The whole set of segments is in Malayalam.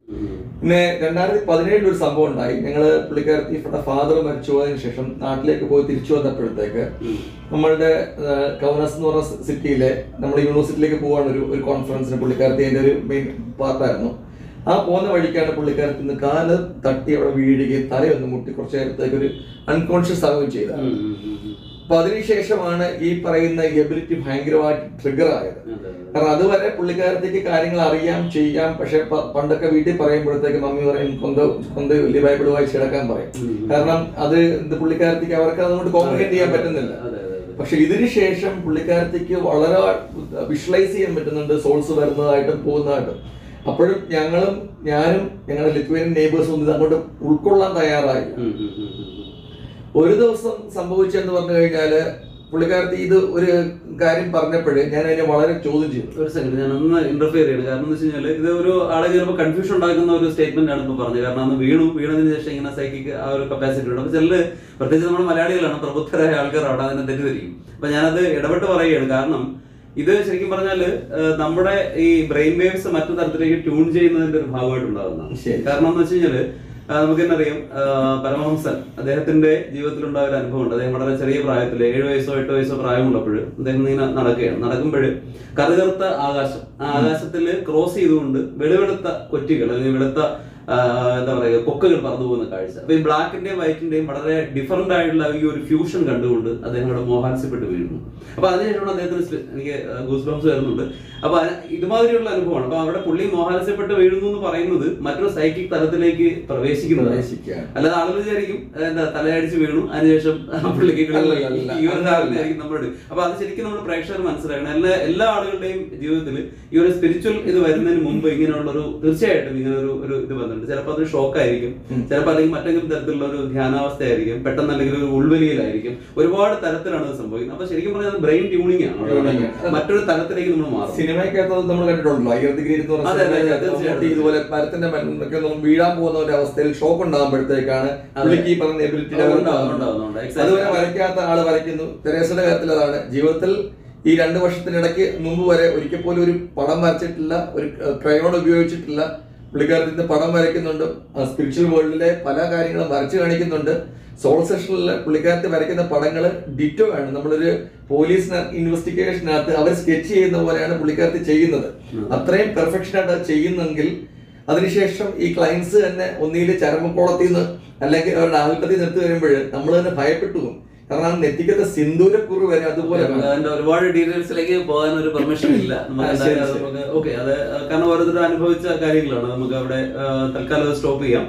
പിന്നെ രണ്ടായിരത്തി പതിനേഴിൽ ഒരു സംഭവം ഉണ്ടായി ഞങ്ങള് പുള്ളിക്കാരത്തി ഫാദർ മരിച്ചു പോയതിനു ശേഷം നാട്ടിലേക്ക് പോയി തിരിച്ചു വന്നപ്പോഴത്തേക്ക് നമ്മളുടെ കൗനസ് എന്ന് പറഞ്ഞ സിറ്റിയിലെ നമ്മൾ യൂണിവേഴ്സിറ്റിയിലേക്ക് പോകാൻ ഒരു ഒരു കോൺഫറൻസിന് പുള്ളിക്കാരത്തി അതിന്റെ ഒരു മെയിൻ പാർട്ടായിരുന്നു ആ പോകുന്ന വഴിക്കാണ് പുള്ളിക്കാരത്തി നിന്ന് കാല് തട്ടി അവിടെ വീഴുകയും തലയൊന്ന് മുട്ടി കുറച്ചു നേരത്തേക്ക് ഒരു അൺകോൺഷ്യസ് ആവുകയും ചെയ്തത് അപ്പൊ അതിനുശേഷമാണ് ഈ പറയുന്ന എബിലിറ്റി ഭയങ്കരമായിട്ട് ട്രിഗർ ആയത് കാരണം അതുവരെ പുള്ളിക്കാരത്തേക്ക് കാര്യങ്ങൾ അറിയാം ചെയ്യാം പക്ഷെ പ- പണ്ടൊക്കെ വീട്ടിൽ പറയുമ്പോഴത്തേക്ക് മമ്മി പറയും കൊന്ത കൊന്ത വലിയ ബൈബിൾ വായിച്ച് കിടക്കാൻ പറയും കാരണം അത് ഇത് പുള്ളിക്കാരത്തേക്ക് അവർക്ക് അതുകൊണ്ട് കോംപ്ലിക്കേറ്റ് ചെയ്യാൻ പറ്റുന്നില്ല പക്ഷെ ഇതിന് ശേഷം പുള്ളിക്കാരത്തേക്ക് വളരെ വിഷ്വലൈസ് ചെയ്യാൻ പറ്റുന്നുണ്ട് സോൾസ് വരുന്നതായിട്ടും പോകുന്നതായിട്ടും അപ്പോഴും ഞങ്ങളും ഞാനും ഞങ്ങളുടെ ലിത്വേനിയൻ നെയ്ബേഴ്സും ഒന്നും ഇത് അങ്ങോട്ട് ഉൾക്കൊള്ളാൻ തയ്യാറായില്ല ഒരു ദിവസം സംഭവിച്ചെന്ന് പറഞ്ഞു കഴിഞ്ഞാല് പുള്ളിക്കാരത്തി ഇത് ഒരു കാര്യം പറഞ്ഞപ്പോഴേ ഞാൻ അതിനെ വളരെ ചോദ്യം ചെയ്തു ഒരു സെക്കൻഡ് ഞാൻ ഒന്ന് ഇന്റർഫിയർ ചെയ്യണം കാരണം എന്ന് വെച്ച് കഴിഞ്ഞാൽ ഇത് ഒരു ആളെ ചിലപ്പോൾ കൺഫ്യൂഷൻ ഉണ്ടാക്കുന്ന ഒരു സ്റ്റേറ്റ്മെന്റ് ആണ് ഇപ്പൊ പറഞ്ഞത് കാരണം അന്ന് വീണു വീണതിന് ശേഷം ഇങ്ങനെ സൈക്കിക് ആ ഒരു കപ്പാസിറ്റി ഉണ്ട് അപ്പൊ ചിലര് പ്രത്യേകിച്ച് നമ്മുടെ മലയാളികളാണ് പ്രബുദ്ധരായ ആൾക്കാർ അവിടെ അതിനെ തെറ്റിദ്ധരിക്കും അപ്പൊ ഞാനത് ഇടപെട്ട് പറയുകയാണ് കാരണം ഇത് ശരിക്കും പറഞ്ഞാല് ഏഹ്, നമ്മുടെ ഈ ബ്രെയിൻ വേവ്സ് മറ്റു തരത്തിലേക്ക് ട്യൂൺ ചെയ്യുന്നതിന്റെ ഒരു ഭാഗമായിട്ട് ഉണ്ടാകുന്നതാണ് ശരി. കാരണം എന്ന് വെച്ച് കഴിഞ്ഞാല് ആ, നമുക്ക് തന്നെ അറിയാം ആ, പരമഹംസൻ അദ്ദേഹത്തിന്റെ ജീവിതത്തിലുണ്ടായ ഒരു അനുഭവമുണ്ട് അദ്ദേഹം വളരെ ചെറിയ പ്രായത്തിൽ ഏഴ് വയസ്സോ എട്ട് വയസ്സോ പ്രായമുള്ളപ്പോൾ അദ്ദേഹം ഇങ്ങനെ നടക്കുകയാണ് നടക്കുമ്പോൾ കറുകറുത്ത ആകാശം ആ ആകാശത്തിൽ ക്രോസ് ചെയ്തുകൊണ്ട് വെളുവെളുത്ത കൊറ്റികൾ അല്ലെങ്കിൽ വെളുത്ത ആ, എന്താ പറയുക കൊക്കുകൾ പറന്നു പോകുന്ന കാഴ്ച അപ്പൊ ഈ ബ്ലാക്കിന്റെയും വൈറ്റിന്റെയും വളരെ ഡിഫറന്റ് ആയിട്ടുള്ള ഈ ഒരു ഫ്യൂഷൻ കണ്ടുകൊണ്ട് അദ്ദേഹം അവിടെ മോഹാത്സ്യപ്പെട്ട് വീഴുന്നു അപ്പൊ അതിനുശേഷമാണ് അദ്ദേഹത്തിന് സ്പെ- എനിക്ക് ഗൂസ് ബംസ് വരുന്നുണ്ട് അപ്പൊ അത് ഇതുമാതിരിയുള്ള അനുഭവമാണ് അപ്പൊ അവിടെ പുള്ളി മോഹാത്സ്യപ്പെട്ട് വീഴുന്നു എന്ന് പറയുന്നത് മറ്റൊരു സൈക്കിക് തലത്തിലേക്ക് പ്രവേശിക്കുന്നത് പ്രവേശിക്കുകയാണ്. അല്ലാതെ ആളുകൾ വിചാരിക്കും എന്താ തലയടിച്ച് വീണു അതിനുശേഷം പുള്ളിക്ക് അല്ല, അല്ല, അല്ല. ഈ ഒരു ധാരണയായിരിക്കും നമ്മളോട് അപ്പൊ അത് ശരിക്കും നമ്മൾ പ്രേക്ഷകർ മനസ്സിലാക്കണം എല്ലാ എല്ലാ ആളുകളുടെയും ജീവിതത്തിൽ ഈ ഒരു സ്പിരിച്വൽ ഇത് വരുന്നതിന് മുമ്പ് ഇങ്ങനെയുള്ള ഒരു തീർച്ചയായിട്ടും ഇങ്ങനെ ഒരു ഒരു ഇത് വന്നിട്ടുണ്ട് ചിലപ്പോൾ അതൊരു ഷോക്ക് ആയിരിക്കും ചിലപ്പോൾ അല്ലെങ്കിൽ മറ്റെങ്കിലും തരത്തിലുള്ള ഒരു ധ്യാനാവസ്ഥ ആയിരിക്കും പെട്ടെന്ന് അല്ലെങ്കിൽ ഒരു ഉൾവലിയിലായിരിക്കും ഒരുപാട് തരത്തിലാണ് ഇത് സംഭവിക്കുന്നത് അപ്പൊ ശരിക്കും പറഞ്ഞാൽ ബ്രെയിൻ ട്യൂണിംഗ് ആണ് അവിടെ Tuning നടക്കുന്നത്. ആണ്. മറ്റൊരു തലത്തിലേക്ക് നമ്മൾ മാറും സിനിമയ്ക്കകത്ത് നമ്മൾ കണ്ടിട്ടുണ്ടല്ലോ അയ്യർത്തി ഗ്രീൻ എന്ന് പറഞ്ഞ അതെ, അതെ, സിനിമയ്ക്കകത്ത് തീർച്ചയായും. മമ്മൂട്ടി ഇതുപോലെ മരത്തിന്റെ മരുന്നൊക്കെ നമ്മൾ വീഴാൻ പോകുന്ന ഒരു അവസ്ഥയിൽ ഷോക്ക് ഉണ്ടാകുമ്പോഴത്തേക്കാണ് പുള്ളിക്ക് ഈ പറഞ്ഞ എബിലിറ്റി ഉണ്ടാവും, ഉണ്ടാവും, ഉണ്ടാവും, ഉണ്ടാവും. Exactly. അതുവരെ വരയ്ക്കാത്ത ആള് വരയ്ക്കുന്നു തെരേസയുടെ കാര്യത്തിൽ അതാണ് ജീവിതത്തിൽ ഈ രണ്ട് വർഷത്തിനിടയ്ക്ക് മുമ്പ് വരെ ഒരിക്കൽ പോലും ഒരു പടം വരച്ചിട്ടില്ല ഒരു ക്രയോൺ ഉപയോഗിച്ചിട്ടില്ല പുള്ളിക്കാരത്തിന്റെ പടം വരയ്ക്കുന്നുണ്ട് സ്പിരിച്വൽ വേൾഡിലെ പല കാര്യങ്ങളും വരച്ചു കാണിക്കുന്നുണ്ട് സോൾ സെഷനിൽ പുള്ളിക്കാരത്തി വരയ്ക്കുന്ന പടങ്ങൾ ഡിറ്റോ ആണ് നമ്മളൊരു പോലീസ് ഇൻവെസ്റ്റിഗേഷനകത്ത് അവർ സ്കെച്ച് ചെയ്യുന്ന പോലെയാണ് പുള്ളിക്കാരത്തി ചെയ്യുന്നത് അത്രയും പെർഫെക്ഷൻ ആയിട്ട് അത് ചെയ്യുന്നെങ്കിൽ അതിനുശേഷം ഈ ക്ലയൻസ് തന്നെ ഒന്നിയിൽ ചരമക്കോളത്തിൽ നിന്ന് അല്ലെങ്കിൽ അവരുടെ ആൽപ്പത്തിൽ നിർത്തി വരുമ്പോൾ നമ്മൾ തന്നെ ഭയപ്പെട്ടു പോകും കാരണം ആ നെറ്റിക്കത്തെ സിന്ദൂരക്കുറി വരെ അതുപോലെ നമുക്ക് അതിന്റെ ഒരുപാട് ഡീറ്റെയിൽസിലേക്ക് പോകാൻ ഒരു പെർമിഷൻ ഇല്ല നമുക്ക് ആ, ശരി, എന്തായാലും അത് ശരി. നമുക്ക് ഓക്കെ അത് കാരണം ഓരോരുത്തരും അനുഭവിച്ച കാര്യങ്ങളാണ് നമുക്ക് അവിടെ ആ, തൽക്കാലം അത് സ്റ്റോപ്പ് ചെയ്യാം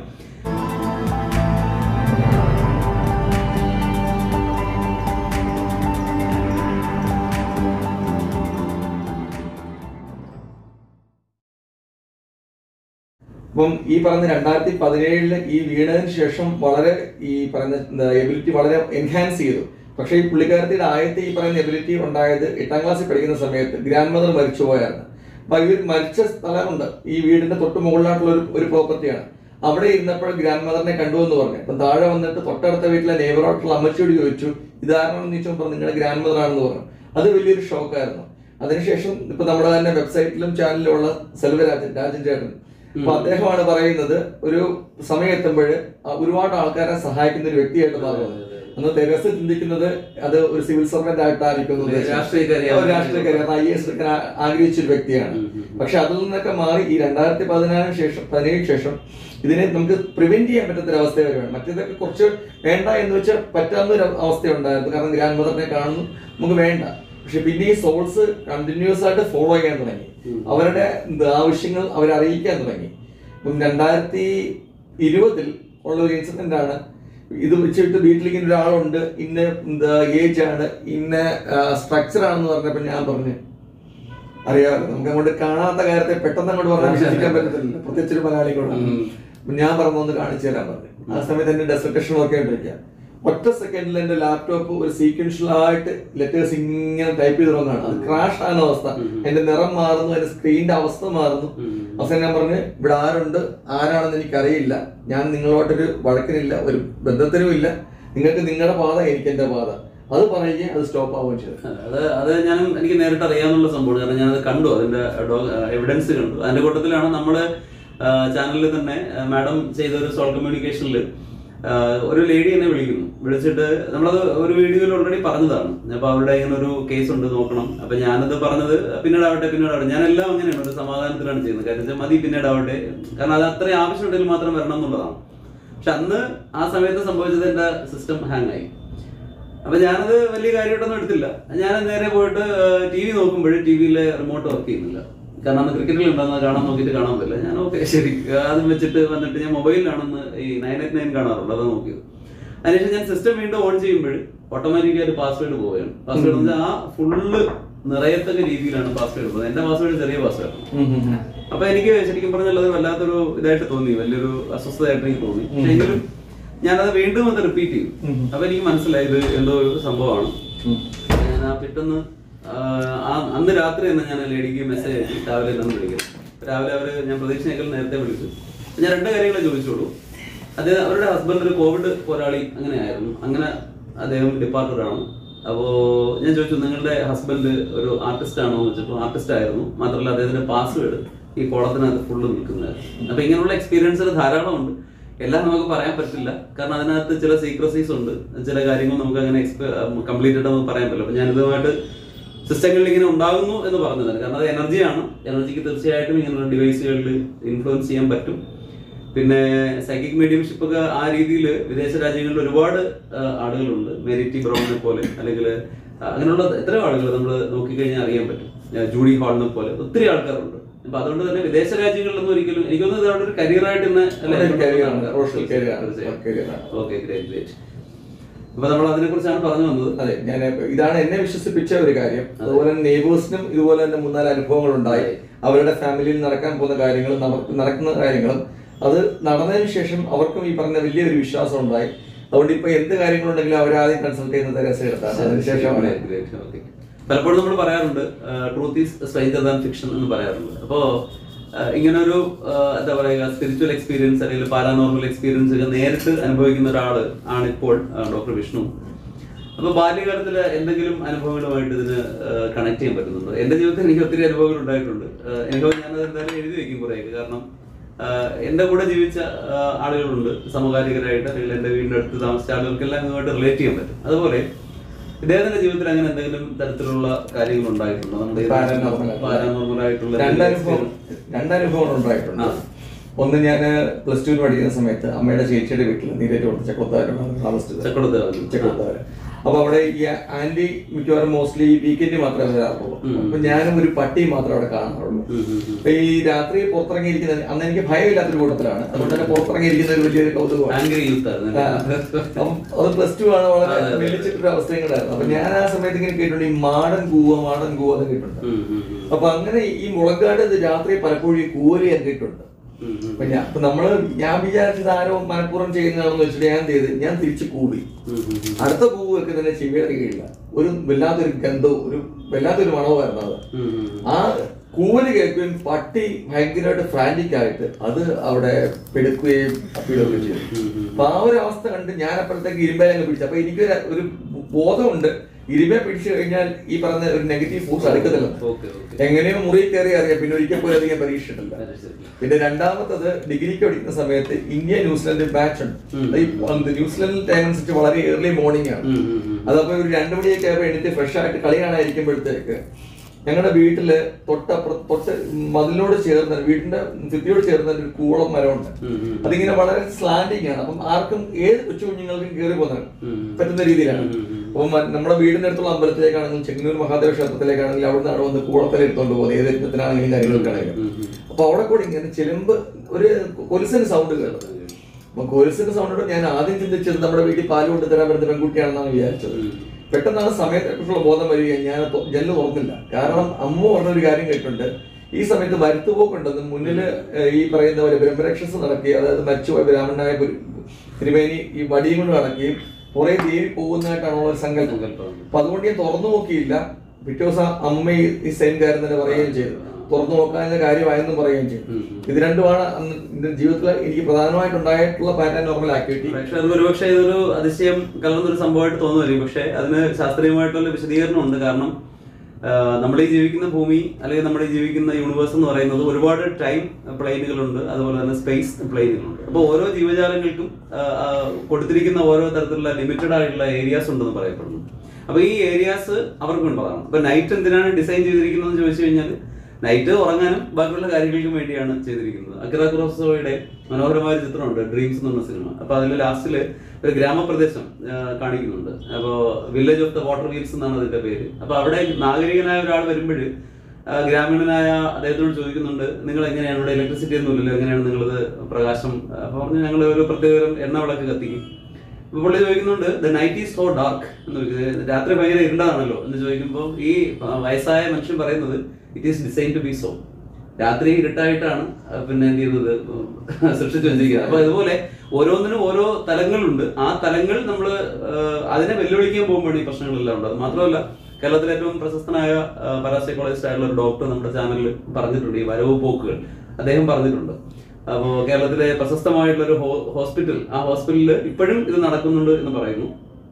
അപ്പം ഈ പറഞ്ഞ രണ്ടായിരത്തി പതിനേഴില് ഈ വീണതിന് ശേഷം വളരെ ഈ പറയുന്ന എബിലിറ്റി വളരെ എൻഹാൻസ് ചെയ്തു പക്ഷേ ഈ പുള്ളിക്കാരത്തിയുടെ ആദ്യത്തെ ഈ പറയുന്ന എബിലിറ്റി ഉണ്ടായത് എട്ടാം ക്ലാസ്സിൽ പഠിക്കുന്ന സമയത്ത് ഗ്രാൻഡ് മദർ മരിച്ചുപോയായിരുന്നു അപ്പൊ ഇവർ മരിച്ച സ്ഥലമുണ്ട് ഈ വീടിന്റെ തൊട്ട് മുകളിലായിട്ടുള്ള ഒരു ഒരു പ്രോപ്പർട്ടിയാണ് അവിടെ ഇരുന്നപ്പോൾ ഗ്രാൻഡ് മദറിനെ കണ്ടു എന്ന് പറഞ്ഞു അപ്പം താഴെ വന്നിട്ട് തൊട്ടടുത്ത വീട്ടിലെ നെയ്ബറായിട്ടുള്ള അമ്മച്ചിയോട് ചോദിച്ചു ഇതാരാണെന്ന് ചോദിച്ചപ്പോൾ പറഞ്ഞു നിങ്ങളുടെ ഗ്രാൻഡ് മദർ ആണെന്ന് പറഞ്ഞു അത് വലിയൊരു ഷോക്കായിരുന്നു അതിനുശേഷം ഇപ്പൊ നമ്മുടെ തന്നെ വെബ്സൈറ്റിലും ചാനലിലും ഉള്ള സെൽവരാജൻ രാജൻ ചേട്ടൻ അപ്പൊ അദ്ദേഹമാണ് പറയുന്നത് ഒരു സമയം എത്തുമ്പോൾ ഒരുപാട് ആൾക്കാരെ സഹായിക്കുന്ന ഒരു വ്യക്തിയായിട്ട് മാറുന്നത് അന്ന് തെരസ് ചിന്തിക്കുന്നത് അത് ഒരു സിവിൽ സർവന്റ് ആയിട്ടായിരിക്കും എന്ന് ഉദ്ദേശിച്ചത്. രാഷ്ട്രീയക്കാരിയാവും. ഒരു രാഷ്ട്രീയക്കാരി ഐ എസ് എടുക്കാൻ ആ- ആഗ്രഹിച്ച ഒരു വ്യക്തിയാണ് പക്ഷെ അതിൽ നിന്നൊക്കെ മാറി ഈ രണ്ടായിരത്തി പതിനാലിന് ശേഷം പതിനേഴിന് ശേഷം ഇതിനെ നമുക്ക് പ്രിവെന്റ് ചെയ്യാൻ പറ്റുന്ന ഒരു അവസ്ഥ വരികയാണ് മറ്റേതൊക്കെ കുറച്ച് വേണ്ട എന്ന് വെച്ചാൽ പറ്റാവുന്ന ഒരു അവസ്ഥ ഉണ്ടായിരുന്നു കാരണം ഗ്രാൻഡ് മദറിനെ കാണുന്നു നമുക്ക് വേണ്ട പക്ഷെ പിന്നെ ഈ സോൾസ് കണ്ടിന്യൂസ് ആയിട്ട് ഫോളോ ചെയ്യാൻ തുടങ്ങി അവരുടെ എന്ത് ആവശ്യങ്ങൾ അവരെ അറിയിക്കാൻ തുടങ്ങി ഇപ്പം രണ്ടായിരത്തി ഇരുപതിൽ ഉള്ള ഒരു ഇൻസിഡന്റ് ആണ് ഇത് വെച്ചിട്ട് വീട്ടിൽ ഇങ്ങനെ ഒരാളുണ്ട് ഇന്ന എന്താ ഏജ് ആണ് ഇന്ന സ്ട്രക്ചർ ആണെന്ന് പറഞ്ഞപ്പോ ഞാൻ പറഞ്ഞു അറിയാമല്ലോ നമുക്ക് അങ്ങോട്ട് കാണാത്ത കാര്യത്തെ പെട്ടെന്ന് അങ്ങോട്ട് പറഞ്ഞാൽ വിശ്വസിക്കാൻ പറ്റത്തില്ല പ്രത്യേകിച്ച് ഒരു മലയാളികളോട് അപ്പൊ ഞാൻ പറഞ്ഞു ഒന്ന് കാണിച്ചു തരാൻ പറഞ്ഞു ആ സമയത്ത് എന്റെ ഡെസർട്ടേഷൻ ഒക്കെ ഉണ്ടിരിക്കുക ഒറ്റ സെക്കൻഡിൽ എന്റെ ലാപ്ടോപ്പ് ഒരു സീക്വൻഷ്യൽ ആയിട്ട് ലെറ്റേഴ്സ് ഇങ്ങനെ ടൈപ്പ് ചെയ്ത് തുടങ്ങാണ് അത് ക്രാഷ് ആകുന്ന അവസ്ഥ എന്റെ നിറം മാറുന്നു എന്റെ സ്ക്രീനിന്റെ അവസ്ഥ മാറുന്നു അവസാനം ഞാൻ പറഞ്ഞു ഇവിടെ ആരുണ്ട് ആരാണെന്ന് എനിക്കറിയില്ല ഞാൻ നിങ്ങളോട്ടൊരു വഴക്കിനില്ല ഒരു ബന്ധത്തിനും ഇല്ല നിങ്ങൾക്ക് നിങ്ങളുടെ പാത എനിക്ക് എന്റെ പാത അത് പറയുകയും അത് സ്റ്റോപ്പ് ആവുകയും ചെയ്തു അത് അത് ഞാനും എനിക്ക് നേരിട്ട് അറിയാവുന്ന സംഭവമാണ് കാരണം ഞാനത് കണ്ടു അതിന്റെ എവിഡൻസ് കണ്ടു അതിന്റെ കൂട്ടത്തിലാണ് നമ്മള് ചാനലിൽ തന്നെ മാഡം ചെയ്ത ഒരു സോൾ കമ്മ്യൂണിക്കേഷനിൽ ഒരു ലേഡി എന്നെ വിളിക്കുന്നു വിളിച്ചിട്ട് നമ്മളത് ഒരു വീഡിയോയിൽ ഓൾറെഡി പറഞ്ഞതാണ് അപ്പൊ അവരുടെ ഇങ്ങനെ ഒരു കേസ് ഉണ്ട് നോക്കണം അപ്പൊ ഞാനത് പറഞ്ഞത് പിന്നീട് ആവട്ടെ പിന്നീട് ആവട്ടെ ഞാനെല്ലാം അങ്ങനെയാണ് ഒരു സമാധാനത്തിലാണ് ചെയ്യുന്നത് കാരണം വെച്ചാൽ മതി പിന്നീട് ആവട്ടെ കാരണം അത് അത്രയും ആവശ്യമുണ്ടെങ്കിൽ മാത്രം വരണം എന്നുള്ളതാണ് പക്ഷെ അന്ന് ആ സമയത്ത് സംഭവിച്ചത് എന്റെ സിസ്റ്റം ഹാങ് ആയി അപ്പൊ ഞാനത് വലിയ കാര്യമായിട്ടൊന്നും എടുത്തില്ല ഞാൻ നേരെ പോയിട്ട് ടി വി നോക്കുമ്പോഴും ടി വിയിലെ റിമോട്ട് വർക്ക് ചെയ്യുന്നില്ല കാരണം അന്ന് ക്രിക്കറ്റിൽ ഉണ്ടെന്ന് കാണാൻ നോക്കിയിട്ട് കാണാൻ പറ്റില്ല ഞാൻ ഓക്കെ ശരി അതും വെച്ചിട്ട് വന്നിട്ട് ഞാൻ മൊബൈലിലാണെന്ന് ഈ നയൻ എയ്റ്റ് നയൻ കാണാറുണ്ട് അത് നോക്കിയത് അതിനുശേഷം ഞാൻ സിസ്റ്റം വീണ്ടും ഓൺ ചെയ്യുമ്പോൾ ഓട്ടോമാറ്റിക്കായിട്ട് പാസ്വേഡ് പോവുകയാണ് പാസ്വേഡ് എന്ന് വെച്ചാൽ ആ ഫുള്ള് നിറയത്തക്ക രീതിയിലാണ് പാസ്വേഡ് പോകുന്നത് എന്റെ പാസ്വേഡ് ചെറിയ പാസ്വേഡ് അപ്പൊ എനിക്ക് ശരിക്കും പറഞ്ഞാൽ അത് വല്ലാത്തൊരു ഇതായിട്ട് തോന്നി വലിയൊരു അസ്വസ്ഥതയായിട്ട് എനിക്ക് തോന്നി പക്ഷെ എങ്കിലും ഞാനത് വീണ്ടും അത് റിപ്പീറ്റ് ചെയ്തു അപ്പൊ എനിക്ക് മനസ്സിലായി ഇത് എന്തോ ഒരു സംഭവമാണ് ഞാൻ ആ പെട്ടെന്ന് ആ, ആ- അന്ന് രാത്രി തന്നെ ഞാൻ ആ ലേഡിക്ക് മെസ്സേജ് അയച്ചു രാവിലെ തന്നെ വിളിക്കും രാവിലെ അവര് ഞാൻ പ്രതീക്ഷയേക്കാൾ നേരത്തെ വിളിച്ചു ഞാൻ രണ്ട് കാര്യങ്ങളെ ചോദിച്ചോളൂ അദ്ദേഹം അവരുടെ ഹസ്ബൻഡ് ഒരു കോവിഡ് പോരാളി അങ്ങനെ ആയിരുന്നു അങ്ങനെ അദ്ദേഹം ഡിപ്പാർട്ടറാണ് അപ്പോ ഞാൻ ചോദിച്ചു നിങ്ങളുടെ ഹസ്ബൻഡ് ഒരു ആർട്ടിസ്റ്റ് ആണോ എന്ന് വെച്ചപ്പോൾ ആർട്ടിസ്റ്റ് ആയിരുന്നു മാത്രമല്ല അദ്ദേഹത്തിന്റെ പാസ്വേഡ് ഈ കോളത്തിനകത്ത് ഫുള്ള് നിൽക്കുന്നതായിരുന്നു അപ്പൊ ഇങ്ങനെയുള്ള എക്സ്പീരിയൻസുകൾ ധാരാളം ഉണ്ട് എല്ലാം നമുക്ക് പറയാൻ പറ്റില്ല കാരണം അതിനകത്ത് ചില സീക്രസീസ് ഉണ്ട് ചില കാര്യങ്ങൾ നമുക്ക് അങ്ങനെ കംപ്ലീറ്റ് ആയിട്ട് നമുക്ക് പറയാൻ പറ്റില്ല അപ്പൊ ഞാൻ ഇതുമായിട്ട് സിസ്റ്റങ്ങളിൽ ഇങ്ങനെ ഉണ്ടാകുന്നു എന്ന് പറഞ്ഞതാണ് കാരണം അത് എനർജിയാണ് എനർജിക്ക് തീർച്ചയായിട്ടും ഇങ്ങനെയുള്ള ഡിവൈസുകളിൽ ഇൻഫ്ലുവൻസ് ചെയ്യാൻ പറ്റും പിന്നെ സൈക്കിക് മീഡിയംഷിപ്പ് ഒക്കെ ആ രീതിയിൽ വിദേശ രാജ്യങ്ങളിൽ ഒരുപാട് ആ, ആളുകളുണ്ട് മെരിറ്റി ബ്രൗണിനെ പോലെ അല്ലെങ്കിൽ അങ്ങനെയുള്ള എത്രയോ ആളുകൾ നമ്മൾ നോക്കിക്കഴിഞ്ഞാൽ അറിയാൻ പറ്റും ആ, ജൂഡി ഹാളിനെ പോലെ ഒത്തിരി ആൾക്കാരുണ്ട് അപ്പൊ അതുകൊണ്ട് തന്നെ വിദേശ രാജ്യങ്ങളിലൊന്നും ഒരിക്കലും എനിക്കൊന്നും ഇത് അവിടെ ഒരു കരിയറായിട്ട് തന്നെ ഒരു career ആണ്, professional career ആണ്, career ആണ്. ഓക്കെ ഗ്രേറ്റ് ഗ്രേറ്റ് അപ്പൊ നമ്മൾ അതിനെ കുറിച്ചാണ് പറഞ്ഞു വന്നത് അതെ ഞാൻ ഇതാണ് എന്നെ വിശ്വസിപ്പിച്ച ഒരു കാര്യം അതുപോലെ തന്നെ നെയ്ബേഴ്സിനും ഇതുപോലെ തന്നെ മൂന്നാല് അനുഭവങ്ങൾ ഉണ്ടായി അവരുടെ ഫാമിലിയിൽ നടക്കാൻ പോകുന്ന കാര്യങ്ങളും നമുക്ക് നടക്കുന്ന കാര്യങ്ങളും അത് നടന്നതിന് ശേഷം അവർക്കും ഈ പറഞ്ഞ വലിയൊരു വിശ്വാസം ഉണ്ടായി അതുകൊണ്ട് ഇപ്പൊ എന്ത് കാര്യങ്ങളുണ്ടെങ്കിലും അവരാദ്യം കൺസൾട്ട് ചെയ്യുന്നത് രസമെടുത്താണ് അതിനുശേഷമാണ് Great, great, okay. പലപ്പോഴും നമ്മൾ പറയാറുണ്ട് truth is stranger than fiction എന്ന് പറയാറുണ്ട് അപ്പോ ആ, ഇങ്ങനൊരു ആ, എന്താ പറയുക സ്പിരിച്വൽ എക്സ്പീരിയൻസ് അല്ലെങ്കിൽ പാരാനോർമൽ എക്സ്പീരിയൻസ് ഒക്കെ നേരിട്ട് അനുഭവിക്കുന്ന ഒരാള് ആണ് ഇപ്പോൾ ഡോക്ടർ വിഷ്ണു അപ്പൊ ബാല്യകാലത്തിലെ എന്തെങ്കിലും അനുഭവങ്ങളുമായിട്ട് ഇതിന് കണക്ട് ചെയ്യാൻ പറ്റുന്നുണ്ടോ എന്റെ ജീവിതത്തിൽ എനിക്ക് ഒത്തിരി അനുഭവങ്ങൾ ഉണ്ടായിട്ടുണ്ട് ആ, എനിക്ക് ഞാനത് എന്തായാലും എഴുതി വെക്കും കുറേയൊക്കെ കാരണം ആ, എന്റെ കൂടെ ജീവിച്ച ആ, ആളുകളുണ്ട് സമകാലികരായിട്ട് അല്ലെങ്കിൽ എന്റെ വീടിന്റെ അടുത്ത് താമസിച്ച ആളുകൾക്കെല്ലാം ഇതുമായിട്ട് റിലേറ്റ് ചെയ്യാൻ പറ്റും അതുപോലെ ഇദ്ദേഹത്തിന്റെ ജീവിതത്തിൽ അങ്ങനെ എന്തെങ്കിലും തരത്തിലുള്ള കാര്യങ്ങൾ ഉണ്ടായിട്ടുണ്ടോ നമ്മുടെ Paranormal ആയിട്ടുള്ള. പാരാനോർമൽ ആയിട്ടുള്ള രണ്ടനുഭവം രണ്ടനുഭവങ്ങൾ ഉണ്ടായിട്ടുണ്ട് ആ. ഒന്ന് ഞാൻ പ്ലസ് ടുവിന് പഠിക്കുന്ന സമയത്ത് അമ്മയുടെ ചേച്ചിയുടെ വീട്ടിൽ നീരേറ്റ് കൊടുത്ത ചക്കുളത്താരാണ് താമസിച്ചത് ചക്കുളത്ത് ചക്കുളത്താര് അപ്പൊ അവിടെ ഈ ആന്റി മിക്കവാറും മോസ്റ്റ്ലി വീക്കെൻഡ് മാത്രമേ വരാറുള്ളൂ അപ്പൊ ഞാനും ഒരു പട്ടിയും മാത്രമേ അവിടെ കാണാറുള്ളൂ അപ്പൊ ഈ രാത്രി പുറത്തിറങ്ങിയിരിക്കുന്ന അന്ന് എനിക്ക് ഭയമില്ലാത്തൊരു കൂട്ടത്തിലാണ് അതുകൊണ്ട് തന്നെ പുറത്തിറങ്ങിയിരിക്കുന്ന ഒരു വലിയൊരു കൗതുകമാണ് ആംഗ്രി യൂത്ത് ആയിരുന്നു ആ. അപ്പം അത് പ്ലസ് ടു ആണ് വളരെ മെല്ലിച്ചിട്ടൊരു അവസ്ഥയും കൂടെ ആയിരുന്നു അപ്പൊ ഞാൻ ആ സമയത്ത് ഇങ്ങനെ കേട്ടിട്ടുണ്ട് ഈ മാടൻ കൂവ മാടൻ കൂവ എന്ന് കേട്ടിട്ടുണ്ട് അപ്പൊ അങ്ങനെ ഈ മുളകാട് ഇത് രാത്രി പലപ്പോഴും ഈ കൂവല് ഞാൻ കേട്ടിട്ടുണ്ട് അപ്പൊ ഞാൻ അപ്പൊ നമ്മള് ഞാൻ വിചാരിച്ചത് ആരോ മനഃപൂർവ്വം ചെയ്യുന്നതാണെന്ന് വെച്ചിട്ട് ഞാൻ എന്ത് ചെയ്ത് ഞാൻ തിരിച്ച് കൂവി അടുത്ത പൂവ് വെക്കുന്നതിന് ചെവിയുടെ കീഴില്ല ഒരു വല്ലാത്തൊരു ഗന്ധവും ഒരു വല്ലാത്തൊരു മണവുമായിരുന്നു അത് ആ കൂവല് കേൾക്കുകയും പട്ടി ഭയങ്കരമായിട്ട് ഫ്രാൻറ്റിക് ആയിട്ട് അത് അവിടെ പെടുക്കുകയും അപ്പിടുകയും ചെയ്തു അപ്പൊ ആ ഒരു അവസ്ഥ കണ്ട് ഞാൻ അപ്പോഴത്തേക്ക് ഇരുമ്പേലങ്ങ് പിടിച്ചു അപ്പൊ എനിക്ക് ഒരു- ഒരു ബോധമുണ്ട് ഇരുമ്പെ പിടിച്ചു കഴിഞ്ഞാൽ ഈ പറഞ്ഞ ഒരു നെഗറ്റീവ് ഫോഴ്സ് അടുക്കത്തില്ല ഓക്കെ ഓക്കെ എങ്ങനെയോ മുറി കയറി അറിയാം പിന്നെ ഒരിക്കൽ പോലും അധികം പരീക്ഷിച്ചിട്ടില്ല അത് ശരി. പിന്നെ രണ്ടാമത്തത് ഡിഗ്രിക്ക് പഠിക്കുന്ന സമയത്ത് ഇന്ത്യ ന്യൂസിലൻഡ് മാച്ച് ഉണ്ട് ഉം. ഈ പന്ത് ന്യൂസിലൻഡ് ടൈം അനുസരിച്ച് വളരെ ഏർലി മോർണിംഗ് ആണ് ഉം, ഉം, ഉം. അതപ്പോ ഒരു രണ്ടു മണിയൊക്കെ ആയപ്പോ എണീറ്റ് ഫ്രഷ് ആയിട്ട് കളി കാണാതിരിക്കുമ്പോഴത്തേക്ക് ഞങ്ങളുടെ വീട്ടില് തൊട്ടപ്പുറത്ത് തൊട്ട് മതിലിനോട് ചേർന്ന് വീടിന്റെ ഭിത്തിയോട് ചേർന്ന് ഒരു കൂളം മരമുണ്ട് ഉം, ഉം. അതിങ്ങനെ വളരെ സ്ലാൻഡിങ് ആണ് അപ്പം ആർക്കും ഏത് കൊച്ചു കുഞ്ഞുങ്ങൾക്കും കയറി പോകുന്നത് ഉം. പറ്റുന്ന രീതിയിലാണ് ഉം, ഉം. അപ്പം മ- നമ്മുടെ വീടിന്റെ അടുത്തുള്ള അമ്പലത്തിലേക്കാണെങ്കിലും ചെങ്ങന്നൂർ മഹാദേവ ക്ഷേത്രത്തിലേക്കാണെങ്കിലും അവിടെ നിന്നാണ് വന്ന് കൂളത്തിൽ എടുത്തോണ്ട് പോകുന്നത് ഏത് യജ്ഞത്തിനാണെങ്കിലും കാര്യങ്ങൾക്കാണെങ്കിലും ഉം, ഉം. അപ്പൊ അവിടെ കൂടി ഇങ്ങനെ ചെലമ്പ് ഒരു കൊലുസിന് സൗണ്ട് കേട്ടത് അപ്പൊ കൊലുസിന്റെ സൗണ്ടോട് ഞാൻ ആദ്യം ചിന്തിച്ചത് നമ്മുടെ വീട്ടിൽ പാല് കൊണ്ട് തരാൻ വരുന്ന പെൺകുട്ടിയാണെന്നാണ് വിചാരിച്ചത് ഉം. പെട്ടെന്നാണ് സമയത്തെ കുറിച്ചുള്ള ബോധം വരികയും ഞാൻ തൊ- ജനല് തുറന്നില്ല കാരണം അമ്മ പറഞ്ഞ ഒരു കാര്യം കേട്ടിട്ടുണ്ട് ഈ സമയത്ത് വരുത്തുപോക്കുണ്ടെന്നും മുന്നില് ഏഹ്, ഈ പറയുന്ന പോലെ ബ്രഹ്മരക്ഷസ് നടക്കുകയും അതായത് മരിച്ചുപോയ ബ്രാഹ്മണനായ ഒരു തിരുമേനി ഈ വടിയും കൊണ്ട് നടക്കുകയും കുറെ ദേവി പോകുന്നതായിട്ടാണുള്ള ഒരു സങ്കല്പം സങ്കല്പം. അപ്പൊ അതുകൊണ്ട് ഞാൻ തുറന്നു നോക്കിയില്ല പിറ്റേ ദിവസം അമ്മ ഈ- ഈ സെയിം കാര്യം തന്നെ പറയുകയും ചെയ്തു തുറന്നു നോക്കാവുന്ന കാര്യമായെന്നും പറയുകയും ചെയ്തു ഉം. ഇത് രണ്ടുമാണ് അന്ന് എന്റെ ജീവിതത്തിൽ എനിക്ക് പ്രധാനമായിട്ടുണ്ടായിട്ടുള്ള പാറ്റേൺ നോർമൽ ആക്ടിവിറ്റി പ്രേക്ഷകർക്ക് ഒരുപക്ഷെ ഇതൊരു അതിശയം കലർന്നൊരു സംഭവമായിട്ട് തോന്നുമായിരിക്കും പക്ഷെ അതിന് ശാസ്ത്രീയമായിട്ടുള്ള വിശദീകരണം ഉണ്ട് കാരണം നമ്മൾ ഈ ജീവിക്കുന്ന ഭൂമി അല്ലെങ്കിൽ നമ്മൾ ഈ ജീവിക്കുന്ന യൂണിവേഴ്സ് എന്ന് പറയുന്നത് ഒരുപാട് ടൈം പ്ലെയിനുകളുണ്ട് അതുപോലെ തന്നെ സ്പേസ് പ്ലെയിനുകളുണ്ട് അപ്പോൾ ഓരോ ജീവജാലങ്ങൾക്കും ആ, ആ, കൊടുത്തിരിക്കുന്ന ഓരോ തരത്തിലുള്ള ലിമിറ്റഡ് ആയിട്ടുള്ള ഏരിയാസ് ഉണ്ടെന്ന് പറയപ്പെടുന്നു അപ്പൊ ഈ ഏരിയാസ് അവർക്കുള്ളതാണ് അപ്പൊ നൈറ്റ് എന്തിനാണ് ഡിസൈൻ ചെയ്തിരിക്കുന്നത് ചോദിച്ചു കഴിഞ്ഞാൽ നൈറ്റ് ഉറങ്ങാനും ബാക്കിയുള്ള കാര്യങ്ങൾക്കും വേണ്ടിയാണ് ചെയ്തിരിക്കുന്നത് അക്കിറ ക്രോസോയുടെ മനോഹരമായ ഒരു ചിത്രമുണ്ട് ഡ്രീംസ് എന്ന് പറഞ്ഞ സിനിമ അപ്പൊ അതിൽ ലാസ്റ്റില് ഒരു ഗ്രാമപ്രദേശം ആ, കാണിക്കുന്നുണ്ട് അപ്പോ village of the water wheels എന്നാണ് അതിന്റെ പേര് അപ്പൊ അവിടെ നാഗരികനായ ഒരാൾ വരുമ്പോൾ ഗ്രാമീണനായ അദ്ദേഹത്തോട് ചോദിക്കുന്നുണ്ട് നിങ്ങൾ എങ്ങനെയാണ് ഇവിടെ ഇലക്ട്രിസിറ്റി ഒന്നും ഇല്ലല്ലോ എങ്ങനെയാണ് നിങ്ങളത് പ്രകാശം അപ്പൊ പറഞ്ഞു ഞങ്ങൾ ഒരു പ്രത്യേക എണ്ണ വിളക്ക് കത്തിക്കും ഇപ്പൊ പുള്ളി ചോദിക്കുന്നുണ്ട് the night is so dark എന്ന് ചോദിക്കുന്നത് രാത്രി ഭയങ്കര ഇരുണ്ടാണല്ലോ എന്ന് ചോദിക്കുമ്പോൾ ഈ വയസ്സായ മനുഷ്യൻ പറയുന്നത് it is design to be so രാത്രി ഇരുട്ടായിട്ടാണ് ആ, പിന്നെ എന്ത് ചെയ്യുന്നത് സൃഷ്ടിച്ചു വെച്ചിരിക്കുന്നത് അപ്പൊ അതുപോലെ ഓരോന്നിനും ഓരോ തലങ്ങളുണ്ട് ആ തലങ്ങൾ നമ്മൾ അതിനെ വെല്ലുവിളിക്കാൻ പോകുമ്പോഴാണ് ഈ പ്രശ്നങ്ങളെല്ലാം ഉണ്ട് അത് മാത്രമല്ല കേരളത്തിലെ ഏറ്റവും പ്രശസ്തനായ പാരാസൈക്കോളജിസ്റ്റ് ആയിട്ടുള്ള ഒരു ഡോക്ടർ നമ്മുടെ ചാനലിൽ പറഞ്ഞിട്ടുണ്ട് ഈ വരവ് പോക്കുകൾ അദ്ദേഹം പറഞ്ഞിട്ടുണ്ട് അപ്പോൾ കേരളത്തിലെ പ്രശസ്തമായിട്ടുള്ള ഒരു ഹോസ്പിറ്റൽ ആ ഹോസ്പിറ്റലിൽ ഇപ്പോഴും ഇത് നടക്കുന്നുണ്ട് എന്ന് പറയുന്നു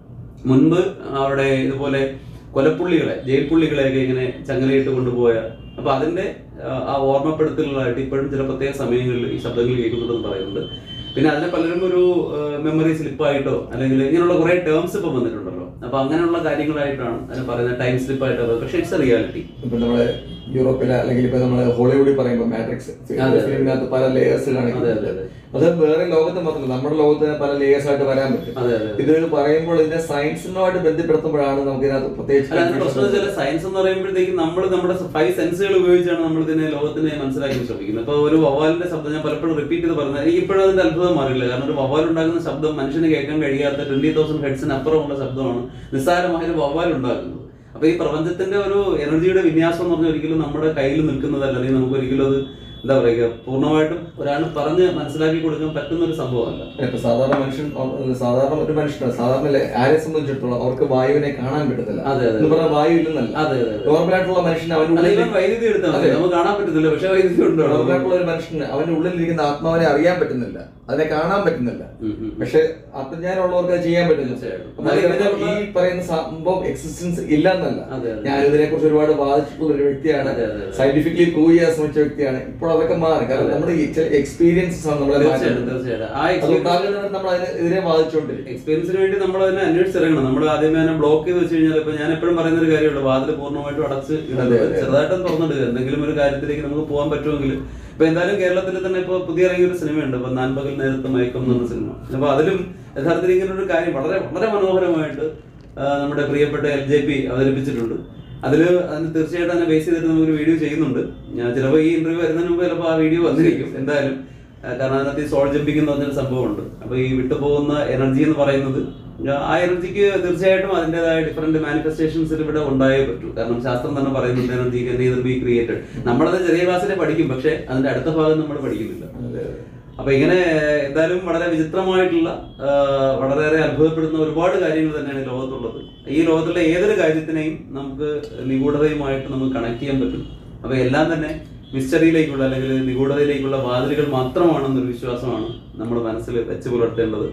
മുൻപ് അവിടെ ഇതുപോലെ കൊലപ്പുള്ളികളെ ജയിൽ പുള്ളികളെയൊക്കെ ഇങ്ങനെ ചങ്ങലയിട്ട് കൊണ്ടുപോയ അപ്പൊ അതിന്റെ ആ, ആ ഓർമ്മപ്പെടുത്തലുകളായിട്ട് ഇപ്പോഴും ചില പ്രത്യേക സമയങ്ങളിൽ ഈ ശബ്ദങ്ങൾ കേൾക്കുന്നുണ്ടെന്ന് പറയുന്നുണ്ട് പിന്നെ അതിനെ പലരും ഒരു മെമ്മറി സ്ലിപ്പായിട്ടോ അല്ലെങ്കിൽ ഇങ്ങനെയുള്ള കുറെ ടേംസ് ഇപ്പൊ വന്നിട്ടുണ്ടല്ലോ അപ്പൊ അങ്ങനെയുള്ള കാര്യങ്ങളായിട്ടാണ് അതിനെ പറയുന്നത് ടൈം സ്ലിപ്പായിട്ടോ പക്ഷേ ഇറ്റ്സ് എ റിയാലിറ്റി ഇപ്പൊ നമ്മള് യൂറോപ്പിലെ അല്ലെങ്കിൽ ഇപ്പൊ നമ്മള് ഹോളിവുഡിൽ പറയുമ്പോൾ മാട്രിക്സ് അതെ. ഫിലിമിനകത്ത് പല ലേയേഴ്സ് അതെ കാണിക്കുന്നത് അതെ അതെ അത് വേറെ ലോകത്ത് മാത്രമല്ല നമ്മുടെ ലോകത്ത് തന്നെ പല ലേയേഴ്സ് ആയിട്ട് വരാൻ പറ്റും അതെ അതെ ഇത് പറയുമ്പോൾ ഇതിനെ സയൻസിനുമായിട്ട് ബന്ധപ്പെടുത്തുമ്പോഴാണ് നമുക്ക് ഇതിനകത്ത് അല്ല അതിന്റെ പ്രശ്നം പ്രത്യേകിച്ച് വെച്ചാൽ സയൻസ് എന്ന് പറയുമ്പോഴത്തേക്കും നമ്മൾ നമ്മുടെ ഫൈവ് സെൻസുകൾ ഉപയോഗിച്ചാണ് നമ്മൾ ഇതിനെ ലോകത്തിനെ മനസ്സിലാക്കി ശ്രമിക്കുന്നത് അപ്പൊ ഒരു വവാലിന്റെ ശബ്ദം ഞാൻ പലപ്പോഴും റിപ്പീറ്റ് ചെയ്ത് പറഞ്ഞത് എനിക്ക് ഇപ്പോഴും അതിന്റെ അത്ഭുതം മാറില്ല കാരണം ഒരു വവാൽ ഉണ്ടാക്കുന്ന ശബ്ദം മനുഷ്യന് കേൾക്കാൻ കഴിയാത്ത ട്വന്റി തൗസൻഡ് ഹെഡ്സിന് അപ്പുറമുള്ള ശബ്ദമാണ് നിസ്സാരമായ ഒരു വവാൽ ഉണ്ടാക്കുന്നത് അപ്പൊ ഈ പ്രപഞ്ചത്തിന്റെ ഒരു എനർജിയുടെ വിന്യാസം എന്ന് പറഞ്ഞാൽ ഒരിക്കലും നമ്മുടെ കയ്യിൽ നിൽക്കുന്നതല്ല അല്ലെങ്കിൽ നമുക്ക് ഒരിക്കലും അത് എന്താ പറയുക പൂർണ്ണമായിട്ടും ഒരാൾ പറഞ്ഞ് മനസ്സിലാക്കി കൊടുക്കാൻ പറ്റുന്ന ഒരു സംഭവമല്ല ഇപ്പൊ സാധാരണ മനുഷ്യൻ അഹ് സാധാരണ ഒരു മനുഷ്യൻ സാധാരണ അല്ലേ, ആരെ സംബന്ധിച്ചിടത്തോളം അവർക്ക് വായുവിനെ കാണാൻ പറ്റത്തില്ല അതെ അതെ എന്ന് പറഞ്ഞാൽ വായു ഇല്ലെന്നല്ല അതെ അതെ അതെ നോർമൽ ആയിട്ടുള്ള മനുഷ്യൻ അവന്റെ അല്ല, ഉള്ളിൽ ഇവൻ വൈദ്യുതി എടുത്താൽ മതി അതെ. നമുക്ക് കാണാൻ പറ്റത്തില്ല പക്ഷെ വൈദ്യുതി ഉണ്ടോ നോർമൽ ആയിട്ടുള്ള ഒരു മനുഷ്യന് അവന്റെ ഉള്ളിലിരിക്കുന്ന ആത്മാവിനെ അറിയാൻ പറ്റുന്നില്ല അതിനെ കാണാൻ പറ്റുന്നില്ല ഉം, ഉം. പക്ഷെ ആത്മജ്ഞാനമുള്ളവർക്ക് അത് ചെയ്യാൻ പറ്റില്ല തീർച്ചയായിട്ടും. അപ്പൊ അതിനകത്ത് ഈ പറയുന്ന സംഭവം എക്സിസ്റ്റൻസ് ഇല്ല എന്നല്ല അതെ, അതെ. ഞാൻ ഇതിനെ കുറിച്ച് ഒരുപാട് ബാധിച്ചിട്ടുള്ള ഒരു വ്യക്തിയാണ് അതെ, അതെ, അതെ. സയന്റിഫിക്കലി പ്രൂവ് ചെയ്യാൻ ശ്രമിച്ച വ്യക്തിയാണ് ഇപ്പോൾ അതൊക്കെ മാറി കാരണം അതെ. നമ്മുടെ ഈ ചില എക്സ്പീരിയൻസസ് ആണ് നമ്മളെ തീർച്ചയായിട്ടും മാറ്റുന്നത്. തീർച്ചയായിട്ടും ആ അത് എക്സ്പീരിയൻസ് ഉണ്ടാകുന്നതിന് നമ്മൾ അതിന് എതിരെ ബാധിച്ചുകൊണ്ടിരിക്കും എക്സ്പീരിയൻസിന് വേണ്ടി നമ്മൾ അതിനെ അന്വേഷിച്ചിറങ്ങണം നമ്മൾ ആദ്യമേ തന്നെ ബ്ലോക്ക് ചെയ്ത് വെച്ച് കഴിഞ്ഞാൽ ഇപ്പൊ ഞാൻ എപ്പോഴും പറയുന്ന ഒരു കാര്യമുള്ളൂ വാതിൽ പൂർണ്ണമായിട്ടും അടച്ച് അതെ, ഇടുന്നത് അതെ. ചെറുതായിട്ടും തുറന്നിടുക എന്തെങ്കിലും ഒരു കാര്യത്തിലേക്ക് നമുക്ക് പോകാൻ പറ്റുമെങ്കിൽ ഇപ്പൊ എന്തായാലും കേരളത്തിൽ തന്നെ ഇപ്പൊ പുതിയ ഇറങ്ങിയ ഒരു സിനിമയുണ്ട് ഇപ്പൊ നാൻപകൽ നേരത്തെ മയക്കം എന്ന് പറഞ്ഞ സിനിമ അപ്പൊ അതിലും യഥാർത്ഥത്തിൽ ഇങ്ങനെ ഒരു കാര്യം വളരെ വളരെ മനോഹരമായിട്ട് ആ, നമ്മുടെ പ്രിയപ്പെട്ട എൽ ജെ പി അവതരിപ്പിച്ചിട്ടുണ്ട് അതില് അതിന് തീർച്ചയായിട്ടും അതിനെ ബേസ് ചെയ്തിട്ട് നമുക്കൊരു വീഡിയോ ചെയ്യുന്നുണ്ട് ഞാൻ ചിലപ്പോൾ ഈ ഇന്റർവ്യൂ വരുന്നതിന് മുമ്പ് ചിലപ്പോൾ ആ വീഡിയോ വന്നിരിക്കും എന്തായാലും ആ, കാരണം അതിനകത്ത് ഈ സോൾ ജമ്പിംഗ് എന്ന് പറഞ്ഞൊരു സംഭവമുണ്ട് അപ്പൊ ഈ വിട്ടുപോകുന്ന എനർജി എന്ന് പറയുന്നത് ആ എനർജിക്ക് തീർച്ചയായിട്ടും അതിൻ്റെതായ ഡിഫറെന്റ് മാനിഫെസ്റ്റേഷൻസ് ഇവിടെ ഉണ്ടായേ പറ്റൂ കാരണം ശാസ്ത്രം തന്നെ പറയുന്നുണ്ട് എനർജി can ബി ക്രിയേറ്റഡ് നമ്മളത് ചെറിയ ക്ലാസ്സിലെ പഠിക്കും പക്ഷെ അതിന്റെ അടുത്ത ഭാഗം നമ്മൾ പഠിക്കുന്നില്ല അപ്പൊ ഇങ്ങനെ എന്തായാലും വളരെ വിചിത്രമായിട്ടുള്ള ആ, വളരെയേറെ അത്ഭുതപ്പെടുന്ന ഒരുപാട് കാര്യങ്ങൾ തന്നെയാണ് ഈ ലോകത്തുള്ളത് ഈ ലോകത്തുള്ള ഏതൊരു കാര്യത്തിനെയും നമുക്ക് നിഗൂഢതയുമായിട്ട് നമുക്ക് കണക്ട് ചെയ്യാൻ പറ്റും അപ്പൊ എല്ലാം തന്നെ മിസ്റ്ററിയിലേക്കുള്ള അല്ലെങ്കിൽ നിഗൂഢതയിലേക്കുള്ള വാതിലുകൾ മാത്രമാണെന്നൊരു വിശ്വാസമാണ് നമ്മൾ മനസ്സിൽ വെച്ച് പുലർത്തേണ്ടത്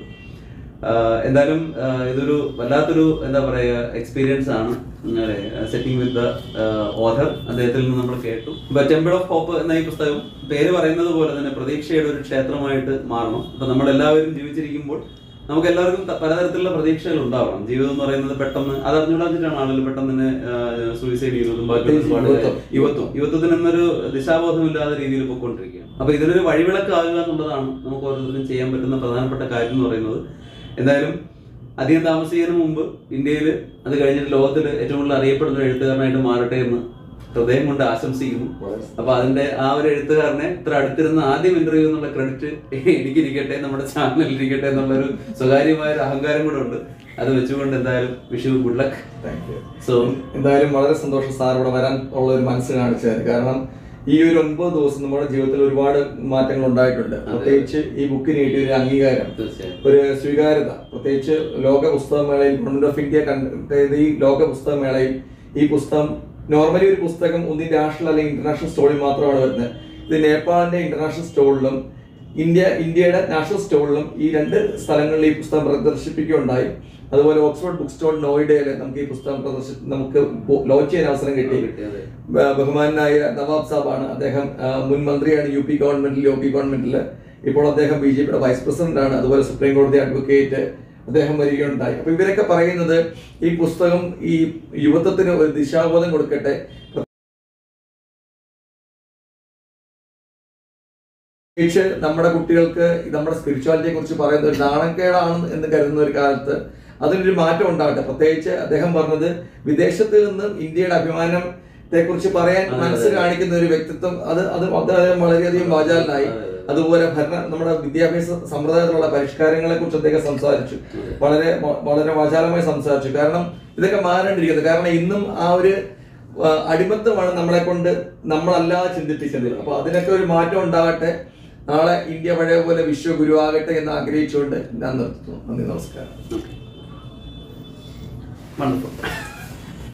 ആഹ് എന്തായാലും ആഹ് ഇതൊരു വല്ലാത്തൊരു എന്താ പറയുക എക്സ്പീരിയൻസ് ആണ് സെറ്റിംഗ് വിത്ത് ദ ഓഥർ അദ്ദേഹത്തിൽ നിന്ന് നമ്മൾ കേട്ടു ഇപ്പൊ ടെമ്പിൾ ഓഫ് ഹോപ്പ് എന്ന ഈ പുസ്തകം പേര് പറയുന്നത് പോലെ തന്നെ പ്രതീക്ഷയുടെ ഒരു ക്ഷേത്രമായിട്ട് മാറണം അപ്പൊ നമ്മൾ എല്ലാവരും ജീവിച്ചിരിക്കുമ്പോൾ നമുക്ക് എല്ലാവർക്കും ത- പലതരത്തിലുള്ള പ്രതീക്ഷകൾ ഉണ്ടാവണം ജീവിതം എന്ന് പറയുന്നത് പെട്ടെന്ന് അത് അറിഞ്ഞുകൂടാച്ചിട്ടാണ് ആളുകൾ പെട്ടെന്ന് തന്നെ സൂയിസൈഡ് ചെയ്യുന്നതും ബാക്കിയുള്ള ഒരുപാട് യുവത്വം. യുവത്വം യുവത്വത്തിന് എന്നൊരു ദിശാബോധമില്ലാത്ത രീതിയിൽ പോയിക്കൊണ്ടിരിക്കുകയാണ് അപ്പൊ ഇതിനൊരു വഴിവിളക്കാകുക എന്നുള്ളതാണ് നമുക്ക് ഓരോരുത്തരും ചെയ്യാൻ പറ്റുന്ന പ്രധാനപ്പെട്ട കാര്യം എന്ന് പറയുന്നത് എന്തായാലും അധികം താമസിക്കുന്നതിന് മുമ്പ് ഇന്ത്യയിൽ അത് കഴിഞ്ഞിട്ട് ലോകത്തിൽ ഏറ്റവും കൂടുതൽ അറിയപ്പെടുന്ന ഒരു എഴുത്തുകാരനായിട്ട് മാറട്ടെ എന്ന് ഹൃദയം കൊണ്ട് ആശംസിക്കുന്നു അപ്പൊ അതിന്റെ ആ ഒരു എഴുത്തുകാരനെ ഇത്ര അടുത്തിരുന്ന ആദ്യം ഇന്റർവ്യൂ എന്നുള്ള ക്രെഡിറ്റ് എനിക്കിരിക്കട്ടെ നമ്മുടെ ചാനലിൽ ഇരിക്കട്ടെ എന്നുള്ളൊരു സ്വകാര്യമായ ഒരു അഹങ്കാരം കൂടെ ഉണ്ട് അത് വെച്ചുകൊണ്ട് എന്തായാലും Vishu good luck thank you so എന്തായാലും വളരെ സന്തോഷം സാർ ഇവിടെ വരാൻ ഉള്ള ഒരു മനസ്സ് കാണിച്ചത് കാരണം ഈ ഒരു ഒൻപത് ദിവസം നമ്മുടെ ജീവിതത്തിൽ ഒരുപാട് മാറ്റങ്ങൾ ഉണ്ടായിട്ടുണ്ട് പ്രത്യേകിച്ച് ഈ ബുക്കിന് കിട്ടിയ ഒരു അംഗീകാരം തീർച്ചയായും ഒരു സ്വീകാര്യത പ്രത്യേകിച്ച് ലോക പുസ്തകമേളയിൽ ഗവൺമെന്റ് ഓഫ് ഇന്ത്യ കണ്ട ഈ ലോക പുസ്തകമേളയിൽ ഈ പുസ്തകം നോർമലി ഒരു പുസ്തകം ഒന്നി നാഷണൽ അല്ലെങ്കിൽ ഇന്റർനാഷണൽ സ്റ്റോറിൽ മാത്രമാണ് വരുന്നത് ഇത് നേപ്പാളിന്റെ ഇന്റർനാഷണൽ സ്റ്റോറിലും ഇന്ത്യ ഇന്ത്യയുടെ നാഷണൽ സ്റ്റോറിലും ഈ രണ്ട് സ്ഥലങ്ങളിൽ ഈ പുസ്തകം പ്രദർശിപ്പിക്കുകയുണ്ടായി അതുപോലെ ഓക്സ്ഫോർഡ് ബുക്ക് സ്റ്റോൾ നോയിഡയിൽ നമുക്ക് ഈ പുസ്തകം പ്രദർശി നമുക്ക് ലോഞ്ച് ചെയ്യാൻ അവസരം കിട്ടി കിട്ടി, അതെ. ബ- ബഹുമാനായ നവാബ് സാബാണ് അദ്ദേഹം ആ, മുൻ മന്ത്രിയാണ് യു പി ഗവൺമെന്റിൽ യു പി ഗവൺമെന്റിൽ ഇപ്പോൾ അദ്ദേഹം ബി ജെ പിയുടെ വൈസ് പ്രസിഡന്റ് ആണ് അതുപോലെ സുപ്രീം കോടതി അഡ്വക്കേറ്റ് അദ്ദേഹം വരികയുണ്ടായി അപ്പൊ ഇവരൊക്കെ പറയുന്നത് ഈ പുസ്തകം ഈ യുവത്വത്തിന് ഒരു ദിശാബോധം കൊടുക്കട്ടെ പ്രത്യേകിച്ച് നമ്മുടെ കുട്ടികൾക്ക് നമ്മുടെ സ്പിരിച്വാലിറ്റിയെ കുറിച്ച് പറയുന്ന ഒരു നാണക്കേടാണ് എന്ന് കരുതുന്ന ഒരു കാലത്ത് അതിനൊരു മാറ്റം ഉണ്ടാകട്ടെ പ്രത്യേകിച്ച് അദ്ദേഹം പറഞ്ഞത് വിദേശത്ത് നിന്ന് ഇന്ത്യയുടെ അഭിമാനത്തെ കുറിച്ച് പറയാൻ അതെ, മനസ്സ് അതെ. കാണിക്കുന്ന കാണിക്കുന്ന ഒരു വ്യക്തിത്വം അത് അത് അദ്ദേഹം വളരെയധികം വാചാലനായി അതെ, അതെ. അതുപോലെ ഭരണ നമ്മുടെ വിദ്യാഭ്യാസ സമ്പ്രദായത്തിലുള്ള പരിഷ്കാരങ്ങളെ കുറിച്ച് അദ്ദേഹം സംസാരിച്ചു വളരെ വ- വളരെ വാചാലമായി സംസാരിച്ചു കാരണം ഇതൊക്കെ മാറേണ്ടിയിരിക്കുന്നത് കാരണം ഇന്നും ആ ഒരു ആ, അടിമത്തമാണ് നമ്മളെ കൊണ്ട് നമ്മളല്ലാതെ ചിന്തിപ്പിച്ചത് അപ്പൊ അതിനൊക്കെ ഒരു മാറ്റം ഉണ്ടാകട്ടെ നാളെ ഇന്ത്യ പഴയ പോലെ വിശ്വഗുരു ആകട്ടെ എന്ന് ആഗ്രഹിച്ചുകൊണ്ട് ഞാൻ നിർത്തുന്നു നന്ദി നമസ്കാരം വണ്ടർഫുൾ